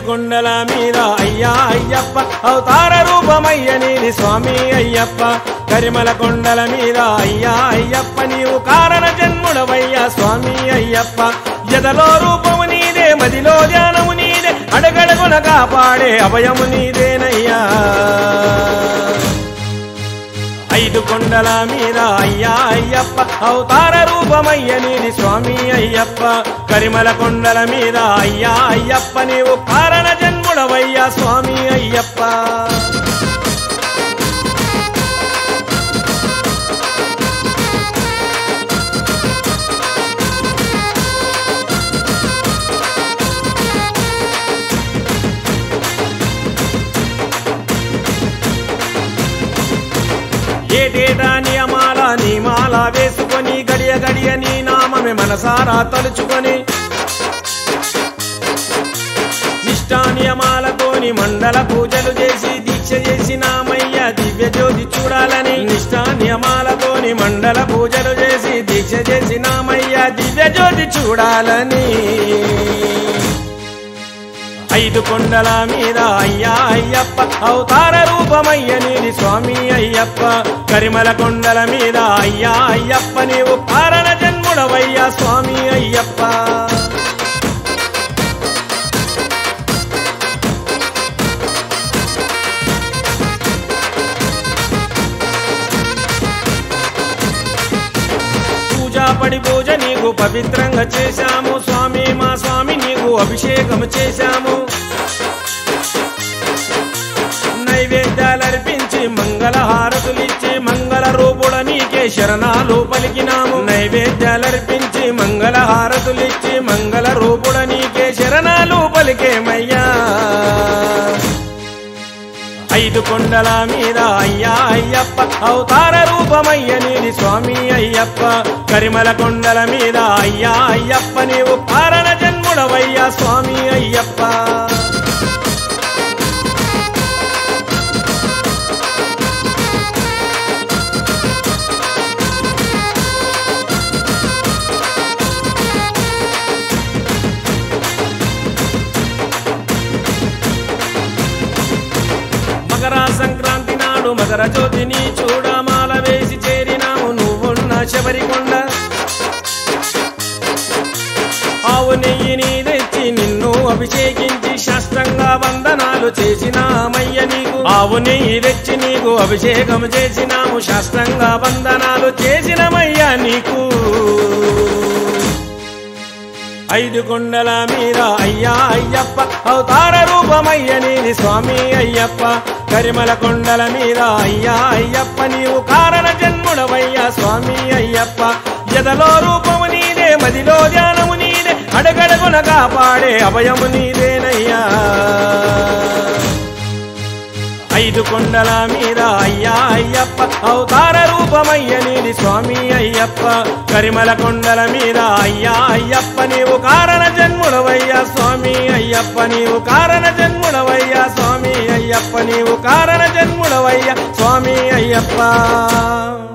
కొండల మీద అయ్యా అయ్యప్ప అవతార రూపమయ్య నీది స్వామి అయ్యప్ప కరిమల కొండల మీద అయ్యా అయ్యప్ప నీవు కారణ జన్ముడవయ్యా స్వామి అయ్యప్ప ఎదలో రూపము నీదే మదిలో ధ్యానము నీదే అడగడగున కాపాడే అభయము నీదేనయ్యా ఐదు కొండల మీద అయ్యా అయ్యప్ప అవతార రూపమయ్య నీది స్వామి అయ్యప్ప కరిమల కొండల మీద అయ్యా అయ్యప్ప నీవు కారణ జన్ముడవయ్యా స్వామి అయ్యప్ప ఏటేటా నియమాల నీ మాల వేసుకొని గడియ గడియ నీ నామమే మనసారా తలుచుకొని నిష్టా నియమాలతోని మండల పూజలు చేసి దీక్ష చేసినామయ్య దివ్య జ్యోతి చూడాలని నిష్టా నియమాలతోని మండల పూజలు చేసి దీక్ష చేసినామయ్య దివ్య జ్యోతి చూడాలని ఐదు కొండల మీద అయ్యా అయ్యప్ప అవతార రూపమయ్య నీది స్వామి అయ్యప్ప కరిమల కొండల మీద అయ్యా అయ్యప్ప నీవు కారణ జన్ముడవయ్యా స్వామి అయ్యప్ప పూజా పడి పూజ నీకు పవిత్రంగా చేశాము స్వామి మా స్వామి నీకు అభిషేకం చేశాము నైవేద్యాలర్పించి మంగళ హారతులిచ్చి మంగళ రూపుడ నీకే శరణాలు పలికినాము నైవేద్యాలర్పించి మంగళ హారతులిచ్చి మంగళ రూపుడ నీకే శరణాలు పలికేమయ్యా ఐదు కొండల మీద అయ్యా అయ్యప్ప అవతార రూపమయ్య నీది స్వామి అయ్యప్ప కరిమల కొండల మీద అయ్యా అయ్యప్ప నీవు కారణ జన్ముడవయ్యా స్వామి అయ్యప్ప మకర సంక్రాంతి నాడు మకర జ్యోతిని చూడమాల వేసి చేరినాము నువ్వున్న శబరికొండ ఆవు నెయ్యిని తెచ్చి నిన్ను అభిషేకించి శాస్త్రంగా వందనాలు చేసినామయ్య నీకు ఆవు నెయ్యి తెచ్చి నీకు అభిషేకం చేసినాము శాస్త్రంగా వందనాలు చేసినమయ్య నీకు ఐదు కొండల మీద అయ్యా అయ్యప్ప అవతార రూపమయ్య నీది స్వామి అయ్యప్ప కరిమల కొండల మీద అయ్యా అయ్యప్ప నీవు కారణ జన్ముడవయ్యా స్వామి అయ్యప్ప ఎదలో రూపము నీదే మదిలో ధ్యానము నీదే అడగడగున కాపాడే అభయము నీదేనయ్యా ఐదు కొండల మీద అయ్యా అయ్యప్ప అవతార రూపమయ్య నీది స్వామి అయ్యప్ప కరిమల కొండల మీద అయ్యా అయ్యప్ప నీవు కారణ జన్ముడవయ్యా స్వామి అయ్యప్ప నీవు కారణ జన్ముడవయ్యా స్వామి అయ్యప్ప నీవు కారణ జన్ముడవయ్యా స్వామి అయ్యప్ప